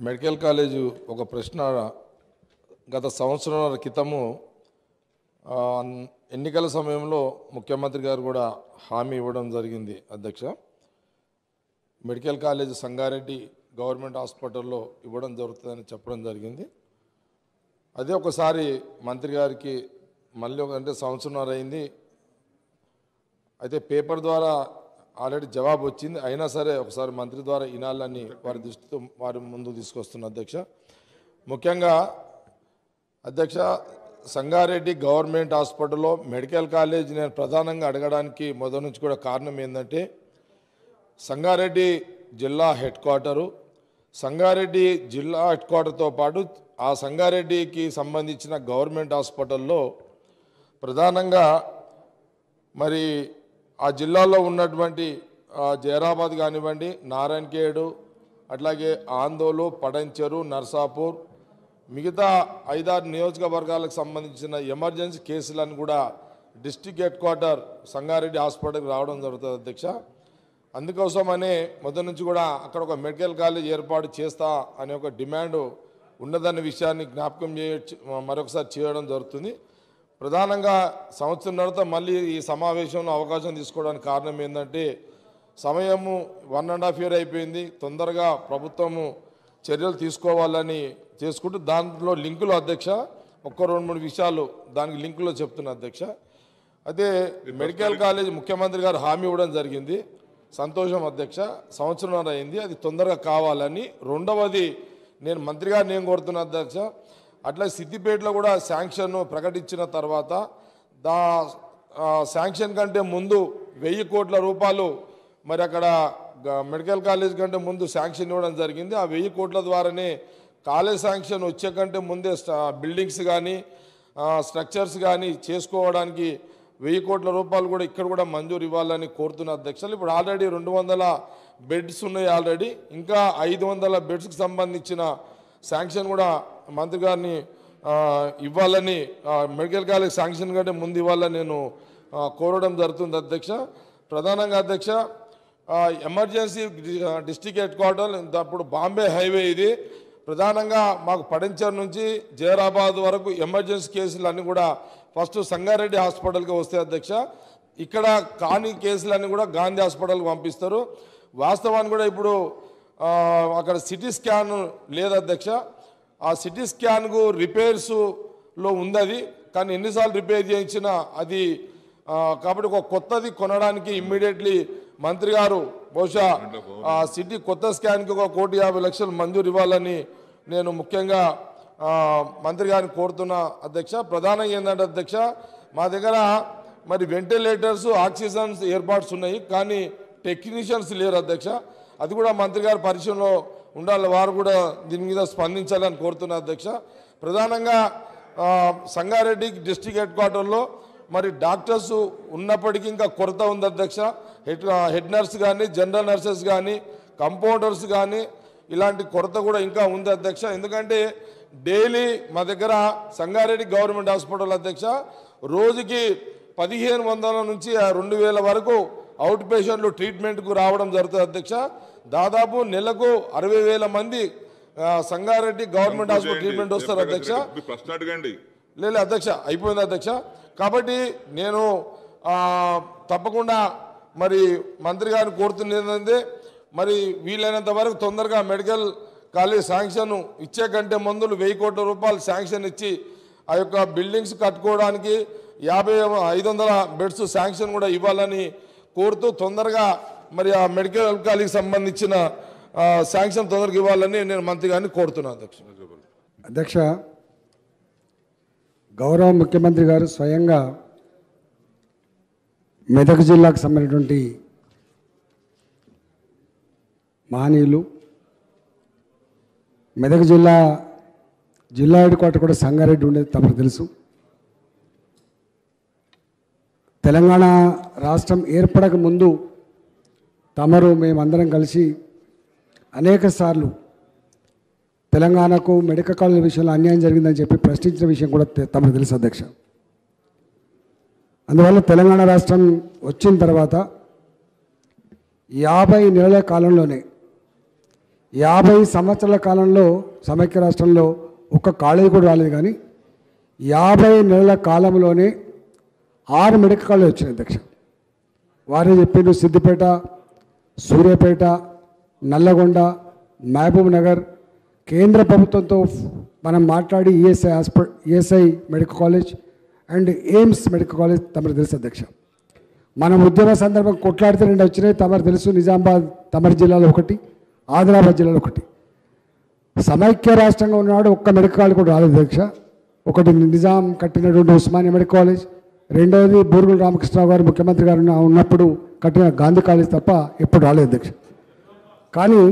medical college ఒక ప్రశ్న గత సంవత్సరాల క్రితము ఆ, ఎన్నికల సమయంలో ముఖ్యమంత్రి గారు కూడా హామీ ఇవ్వడం జరిగింది అధ్యక్ష మెడికల్ కాలేజ్ సంగారెడ్డి గవర్నమెంట్ హాస్పిటల్లో ఇవ్వడం జరుగుతుందని చెప్పడం జరిగింది అదే ఒకసారి మంత్రి గారికి మళ్ళీ ఒక అంటే సంవత్సరంన్నర అయింది అయితే పేపర్ ద్వారా ఆల్రెడీ జవాబు వచ్చింది అయినా సరే ఒకసారి మంత్రి ద్వారా వినాలని వారి దృష్టితో వారి ముందు తీసుకొస్తున్న అధ్యక్ష ముఖ్యంగా అధ్యక్ష సంగారెడ్డి గవర్నమెంట్ హాస్పిటల్లో మెడికల్ కాలేజ్ నేను ప్రధానంగా అడగడానికి మొదటి నుంచి కూడా కారణం ఏంటంటే సంగారెడ్డి జిల్లా హెడ్ క్వార్టరు సంగారెడ్డి జిల్లా హెడ్ క్వార్టర్తో పాటు ఆ సంగారెడ్డికి సంబంధించిన గవర్నమెంట్ హాస్పిటల్లో ప్రధానంగా మరి ఆ జిల్లాలో ఉన్నటువంటి ఆ, జైరాబాద్ కానివ్వండి నారాయణఖేడు అట్లాగే ఆందోలు పడంచెరు నర్సాపూర్ మిగతా ఐదారు నియోజకవర్గాలకు సంబంధించిన ఎమర్జెన్సీ కేసులను కూడా డిస్టిక్ హెడ్ క్వార్టర్ సంగారెడ్డి హాస్పిటల్కి రావడం జరుగుతుంది అధ్యక్ష అందుకోసమనే మొదటి నుంచి కూడా అక్కడ ఒక మెడికల్ కాలేజ్ ఏర్పాటు చేస్తా అనే ఒక డిమాండ్ ఉన్నదన్న విషయాన్ని జ్ఞాపకం చేయొచ్చు మరొకసారి చేయడం జరుగుతుంది ప్రధానంగా సంవత్సరంన్నరతో మళ్ళీ ఈ సమావేశంలో అవకాశం తీసుకోవడానికి కారణం ఏంటంటే సమయము వన్ అండ్ హాఫ్ ఇయర్ అయిపోయింది తొందరగా ప్రభుత్వము చర్యలు తీసుకోవాలని చేసుకుంటూ దాంట్లో లింకులు అధ్యక్ష ఒక్క రెండు మూడు విషయాలు దానికి లింకులో చెప్తున్నా అధ్యక్ష అదే మెడికల్ కాలేజ్ ముఖ్యమంత్రి గారు హామీ ఇవ్వడం జరిగింది సంతోషం అధ్యక్ష సంవత్సరం అయింది అది తొందరగా కావాలని రెండవది నేను మంత్రి గారిని ఏం కోరుతున్నా అధ్యక్ష అట్లా సిద్దిపేటలో కూడా శాంక్షన్ ప్రకటించిన తర్వాత దా ఆ, శాంక్షన్ కంటే ముందు వెయ్యి కోట్ల రూపాయలు మరి అక్కడ గ- మెడికల్ కాలేజ్ కంటే ముందు శాంక్షన్ ఇవ్వడం జరిగింది ఆ వెయ్యి కోట్ల ద్వారానే కాలేజ్ శాంక్షన్ వచ్చే కంటే ముందే స్ట- బిల్డింగ్స్ కానీ స్ట్రక్చర్స్ కానీ చేసుకోవడానికి వెయ్యి కోట్ల రూపాయలు కూడా ఇక్కడ కూడా మంజూరు ఇవ్వాలని కోరుతున్న అధ్యక్షులు ఇప్పుడు ఆల్రెడీ రెండు వందల బెడ్స్ ఉన్నాయి ఆల్రెడీ ఇంకా ఐదు వందల బెడ్స్కి సంబంధించిన శాంక్షన్ కూడా మంత్రి గారిని ఆ, ఇవ్వాలని ఆ, మెడికల్ కాలేజ్ శాంక్షన్ కంటే ముందు ఇవ్వాలని నేను ఆ, కోరడం జరుగుతుంది అధ్యక్ష ప్రధానంగా అధ్యక్ష ఆ, ఎమర్జెన్సీ డి- ఆ, డిస్టిక్ హెడ్ క్వార్టర్ అప్పుడు బాంబే హైవే ఇది ప్రధానంగా మాకు పడించర్ నుంచి జైరాబాద్ వరకు ఎమర్జెన్సీ కేసులు అన్నీ కూడా ఫస్ట్ సంగారెడ్డి హాస్పిటల్కి వస్తాయి అధ్యక్ష ఇక్కడ కాని కేసులన్నీ కూడా గాంధీ హాస్పిటల్కి పంపిస్తారు వాస్తవాన్ని కూడా ఇప్పుడు ఆ, అక్కడ సిటీ స్కాన్ లేదు అధ్యక్ష ఆ సిటీ స్కాన్కు రిపేర్స్లో ఉంది అది కానీ ఎన్నిసార్లు రిపేర్ చేయించినా అది ఆ, కాబట్టి ఒక కొత్తది కొనడానికి ఇమ్మీడియట్లీ మంత్రి గారు బహుశా ఆ సిటీ కొత్త స్కాన్కి ఒక కోటి యాభై లక్షలు మంజూరు ఇవ్వాలని నేను ముఖ్యంగా ఆ, మంత్రి గారిని కోరుతున్న అధ్యక్ష ప్రధానంగా ఏంటంటే అధ్యక్ష మా దగ్గర మరి వెంటిలేటర్స్ ఆక్సిజన్స్ ఏర్పాట్స్ ఉన్నాయి కానీ టెక్నీషియన్స్ లేరు అధ్యక్ష అది కూడా మంత్రి గారి పరిచయంలో ఉండాలి వారు కూడా దీని మీద స్పందించాలని కోరుతున్నా అధ్యక్ష ప్రధానంగా ఆ, సంగారెడ్డి డిస్టిక్ హెడ్ క్వార్టర్లో మరి డాక్టర్స్ ఉన్నప్పటికీ ఇంకా కొరత ఉంది అధ్యక్ష హెడ్ హెడ్ నర్స్ కానీ జనరల్ నర్సెస్ కానీ కంపౌండర్స్ కానీ ఇలాంటి కొరత కూడా ఇంకా ఉంది అధ్యక్ష ఎందుకంటే డైలీ మా దగ్గర సంగారెడ్డి గవర్నమెంట్ హాస్పిటల్ అధ్యక్ష రోజుకి పదిహేను వందల నుంచి ఆ రెండు వేల వరకు అవుట్ పేషెంట్లు ట్రీట్మెంట్కు రావడం జరుగుతుంది అధ్యక్ష దాదాపు నెలకు అరవై వేల మంది ఆ, సంగారెడ్డి గవర్నమెంట్ హాస్పిటల్ ట్రీట్మెంట్ వస్తారు అధ్యక్ష మీరు ప్రశ్న అడగండి లేదు అధ్యక్ష అయిపోయింది అధ్యక్ష కాబట్టి నేను ఆ, తప్పకుండా మరి మంత్రి గారిని కోరుతున్నది ఏంటంటే మరి వీలైనంత వరకు తొందరగా మెడికల్ కాలేజ్ శాంక్షన్ ఇచ్చే కంటే మందులు వెయ్యి కోట్ల రూపాయలు శాంక్షన్ ఇచ్చి ఆ యొక్క బిల్డింగ్స్ కట్టుకోవడానికి యాభై ఐదు వందల బెడ్స్ శాంక్షన్ కూడా ఇవ్వాలని కోరుతూ తొందరగా మరి ఆ మెడికల్ కాలేజ్ సంబంధించిన ఆ, శాంక్షన్ తొందరగా ఇవ్వాలని నేను మంత్రి గారిని కోరుతున్నాను అధ్యక్ష అధ్యక్ష గౌరవ ముఖ్యమంత్రి గారు స్వయంగా మెదక్ జిల్లాకు సంబంధించినటువంటి మానీయులు మెదక్ జిల్లా జిల్లా హెడ్ క్వార్టర్ కూడా సంగారెడ్డి ఉండేది తమకు తెలుసు తెలంగాణ రాష్ట్రం ఏర్పడక ముందు తమరు మేమందరం కలిసి అనేక సార్లు తెలంగాణకు మెడికల్ కాలేజ్ విషయంలో అన్యాయం జరిగిందని చెప్పి ప్రశ్నించిన విషయం కూడా తె- తమకు తెలుసు అధ్యక్ష అందువల్ల తెలంగాణ రాష్ట్రం వచ్చిన తర్వాత యాభై నెలల కాలంలోనే యాభై సంవత్సరాల కాలంలో సమైక్య రాష్ట్రంలో ఒక్క కాలేజీ కూడా రాలేదు కానీ యాభై నెలల కాలంలోనే ఆరు మెడికల్ కాలేజ్ వచ్చినాయి అధ్యక్ష వారే చెప్పిండ్రు సిద్దిపేట సూర్యాపేట నల్లగొండ మహబూబ్ నగర్ కేంద్ర ప్రభుత్వంతో మనం మాట్లాడి ESI hospital ESI medical college and AIIMS medical college తమరు తెలుసు అధ్యక్ష మనం ఉద్యమ సందర్భం కొట్లాడితే రెండు వచ్చినాయి తమరు తెలుసు నిజామాబాద్ తమరి జిల్లాలో ఒకటి ఆదిలాబాద్ జిల్లాలో ఒకటి సమైక్య రాష్ట్రంగా ఉన్నాడు ఒక్క మెడికల్ కాలేజ్ కూడా రాలేదు అధ్యక్ష ఒకటి నిజాం కట్టినటువంటి ఉస్మానియా మెడికల్ కాలేజ్ రెండవది బూరుగుల రామకృష్ణరావు గారు ముఖ్యమంత్రి గారు ఉన్న- ఉన్నప్పుడు కట్టిన గాంధీ కాలేజ్ తప్ప ఎప్పుడు రాలేదు అధ్యక్ష కానీ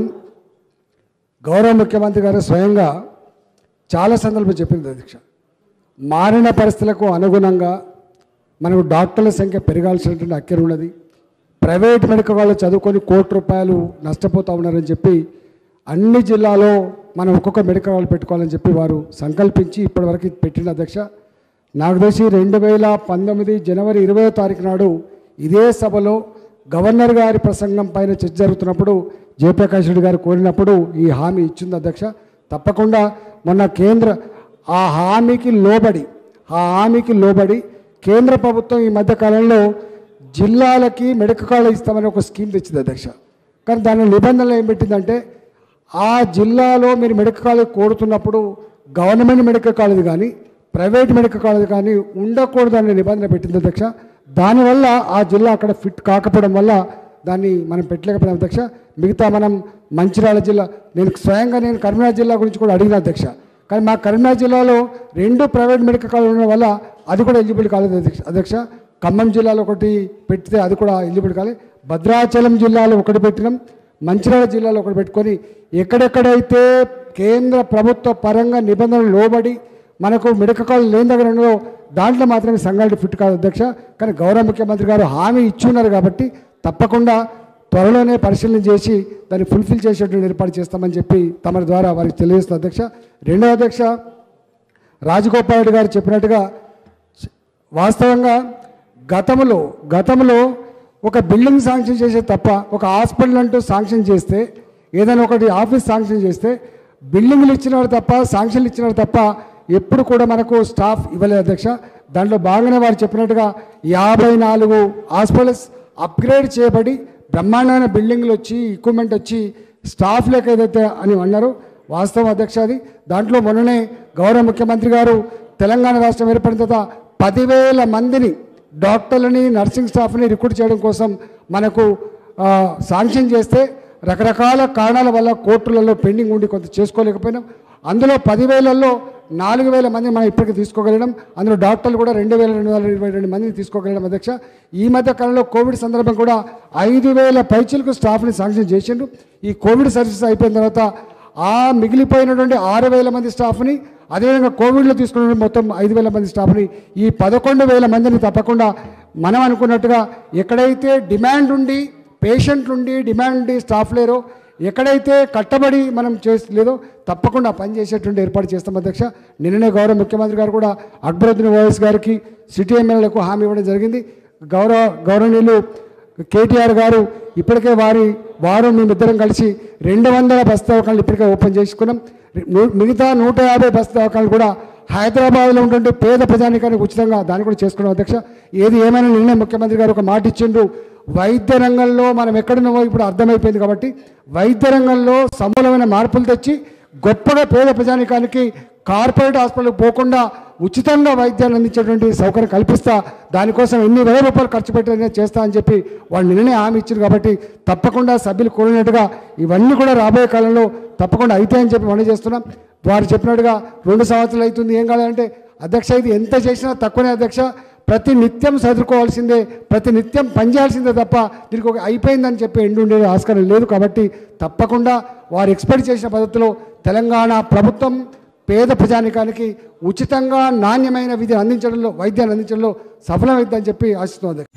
గౌరవ ముఖ్యమంత్రి గారు స్వయంగా చాలా సందర్భం చెప్పింది అధ్యక్ష మారిన పరిస్థితులకు అనుగుణంగా మనకు డాక్టర్ల సంఖ్య పెరగాల్సినటువంటి అక్కర ఉన్నది ప్రైవేట్ మెడికల్ వాళ్ళు చదువుకొని కోటి రూపాయలు నష్టపోతూ ఉన్నారని చెప్పి అన్ని జిల్లాలో మనం ఒక్కొక్క మెడికల్ వాళ్ళు పెట్టుకోవాలని చెప్పి వారు సంకల్పించి ఇప్పటివరకు పెట్టిన అధ్యక్ష నాకు తెలిసి రెండు వేల పంతొమ్మిది జనవరి ఇరవై తారీఖు నాడు ఇదే సభలో గవర్నర్ గారి ప్రసంగం పైన చర్చ జరుగుతున్నప్పుడు జయప్రకాష్ రెడ్డి గారు కోరినప్పుడు ఈ హామీ ఇచ్చింది అధ్యక్ష తప్పకుండా మొన్న కేంద్ర ఆ హామీకి లోబడి ఆ హామీకి లోబడి కేంద్ర ప్రభుత్వం ఈ మధ్య కాలంలో జిల్లాలకి మెడికల్ కాలేజ్ ఇస్తామని ఒక స్కీమ్ తెచ్చింది అధ్యక్ష కానీ దాని నిబంధనలు ఏం పెట్టిందంటే ఆ జిల్లాలో మీరు మెడికల్ కాలేజ్ కోరుతున్నప్పుడు గవర్నమెంట్ మెడికల్ కాలేజ్ కానీ ప్రైవేట్ మెడికల్ కాలేజ్ కానీ ఉండకూడదనే నిబంధన పెట్టింది అధ్యక్ష దానివల్ల ఆ జిల్లా అక్కడ ఫిట్ కాకపోవడం వల్ల దాన్ని మనం పెట్టలేకపోయినాం అధ్యక్ష మిగతా మనం మంచిర్యాల జిల్లా నేను స్వయంగా నేను కరీంనగర్ జిల్లా గురించి కూడా అడిగిన అధ్యక్ష కానీ మా కరీంనగర్ జిల్లాలో రెండు ప్రైవేట్ మెడికల్ కాలేజ్ ఉండడం వల్ల అది కూడా ఎలిజిబుల్ కాలేదు అధ్యక్ష అధ్యక్ష ఖమ్మం జిల్లాలో ఒకటి పెడితే అది కూడా ఎలిజిబుల్ కాలేదు భద్రాచలం జిల్లాలో ఒకటి పెట్టినాం మంచిర్యాల జిల్లాలో ఒకటి పెట్టుకొని ఎక్కడెక్కడైతే కేంద్ర ప్రభుత్వ పరంగా నిబంధనలు లోబడి మనకు మెడికల్ కాలేజ్ లేని దగ్గర ఉన్నదో దాంట్లో మాత్రమే సంఘాలు ఫిట్ కాదు అధ్యక్ష కానీ గౌరవ ముఖ్యమంత్రి గారు హామీ ఇచ్చి ఉన్నారు కాబట్టి తప్పకుండా త్వరలోనే పరిశీలన చేసి దాన్ని ఫుల్ఫిల్ చేసేటువంటి ఏర్పాటు చేస్తామని చెప్పి తమ ద్వారా వారికి తెలియజేస్తుంది అధ్యక్ష రెండవ అధ్యక్ష రాజగోపాల్ రెడ్డి గారు చెప్పినట్టుగా వాస్తవంగా గతంలో గతంలో ఒక బిల్డింగ్ శాంక్షన్ చేసే తప్ప ఒక హాస్పిటల్ అంటూ శాంక్షన్ చేస్తే ఏదైనా ఒకటి ఆఫీస్ శాంక్షన్ చేస్తే బిల్డింగ్లు ఇచ్చినారు తప్ప శాంక్షన్లు ఇచ్చినారు తప్ప ఎప్పుడు కూడా మనకు స్టాఫ్ ఇవ్వలేదు అధ్యక్ష దాంట్లో బాగానే వారు చెప్పినట్టుగా యాభై నాలుగు హాస్పిటల్స్ అప్గ్రేడ్ చేయబడి బ్రహ్మాండమైన బిల్డింగ్లు వచ్చి ఎక్విప్మెంట్ వచ్చి స్టాఫ్ లేక ఏదైతే అని అన్నారు వాస్తవం అధ్యక్ష అది దాంట్లో మొన్ననే గౌరవ ముఖ్యమంత్రి గారు తెలంగాణ రాష్ట్రం ఏర్పడిన తర్వాత పదివేల మందిని డాక్టర్లని నర్సింగ్ స్టాఫ్ని రిక్రూట్ చేయడం కోసం మనకు ఆ, శాంక్షన్ చేస్తే రకరకాల కారణాల వల్ల కోర్టులలో పెండింగ్ ఉండి కొంత చేసుకోలేకపోయినాం అందులో పదివేలలో నాలుగు వేల మంది మనం ఇప్పటికీ తీసుకోగలిగినాం అందులో డాక్టర్లు కూడా రెండు వేల రెండు వందల ఇరవై రెండు మందిని తీసుకోగలిగినాం అధ్యక్ష ఈ మధ్య కాలంలో కోవిడ్ సందర్భం కూడా ఐదు వేల పైచలకు స్టాఫ్ని శాంక్షన్ చేసిండ్రు ఈ కోవిడ్ సర్వీసెస్ అయిపోయిన తర్వాత ఆ మిగిలిపోయినటువంటి ఆరు వేల మంది స్టాఫ్ని అదేవిధంగా కోవిడ్లో తీసుకున్న మొత్తం ఐదు వేల మంది స్టాఫ్ని ఈ పదకొండు వేల మందిని తప్పకుండా మనం అనుకున్నట్టుగా ఎక్కడైతే డిమాండ్ ఉండి పేషెంట్లు ఉండి డిమాండ్ ఉండి స్టాఫ్ లేరో ఎక్కడైతే కట్టబడి మనం చేసి లేదో తప్పకుండా పని చేసేటువంటి ఏర్పాటు చేస్తాం అధ్యక్ష నిన్ననే గౌరవ ముఖ్యమంత్రి గారు కూడా అక్బరుద్దీన్ ఓవైస్ గారికి సిటీ ఎమ్మెల్యేలకు హామీ ఇవ్వడం జరిగింది గౌరవ గౌరవనీయులు కేటీఆర్ గారు ఇప్పటికే వారి వారు మేమిద్దరం కలిసి రెండు వందల బస్ దవాఖానలు ఇప్పటికే ఓపెన్ చేసుకున్నాం ను- మిగతా నూట యాభై బస్ దవాఖానలు కూడా హైదరాబాద్లో ఉంటుంటే పేద ప్రజానికానికి ఉచితంగా దాన్ని కూడా చేసుకున్నాం అధ్యక్ష ఏది ఏమైనా నిన్నే ముఖ్యమంత్రి గారు ఒక మాట ఇచ్చిండ్రు వైద్య రంగంలో మనం ఎక్కడున్నామో ఇప్పుడు అర్థమైపోయింది కాబట్టి వైద్య రంగంలో సమూలమైన మార్పులు తెచ్చి గొప్పగా పేద ప్రజానికానికి కార్పొరేట్ హాస్పిటల్కి పోకుండా ఉచితంగా వైద్యాన్ని అందించేటువంటి సౌకర్యం కల్పిస్తా దానికోసం ఎన్ని వేల రూపాయలు ఖర్చు పెట్టి చేస్తా అని చెప్పి వాళ్ళు నిన్ననే హామీ ఇచ్చారు కాబట్టి తప్పకుండా సభ్యులు కోరినట్టుగా ఇవన్నీ కూడా రాబోయే కాలంలో తప్పకుండా అవుతాయని చెప్పి మనం చేస్తున్నాం వారు చెప్పినట్టుగా రెండు సంవత్సరాలు అవుతుంది ఏం కాదంటే అధ్యక్ష ఇది ఎంత చేసినా తక్కువనే అధ్యక్ష ప్రతి నిత్యం చదువుకోవాల్సిందే ప్రతి నిత్యం పనిచేయాల్సిందే తప్ప దీనికి ఒక అయిపోయిందని చెప్పి ఎండు ఉండేది ఆస్కారం లేదు కాబట్టి తప్పకుండా వారు ఎక్స్పెక్ట్ చేసిన పద్ధతిలో తెలంగాణ ప్రభుత్వం పేద ప్రజానికానికి ఉచితంగా నాణ్యమైన విద్య అందించడంలో వైద్యాన్ని అందించడంలో సఫలమైందని చెప్పి ఆశిస్తుంది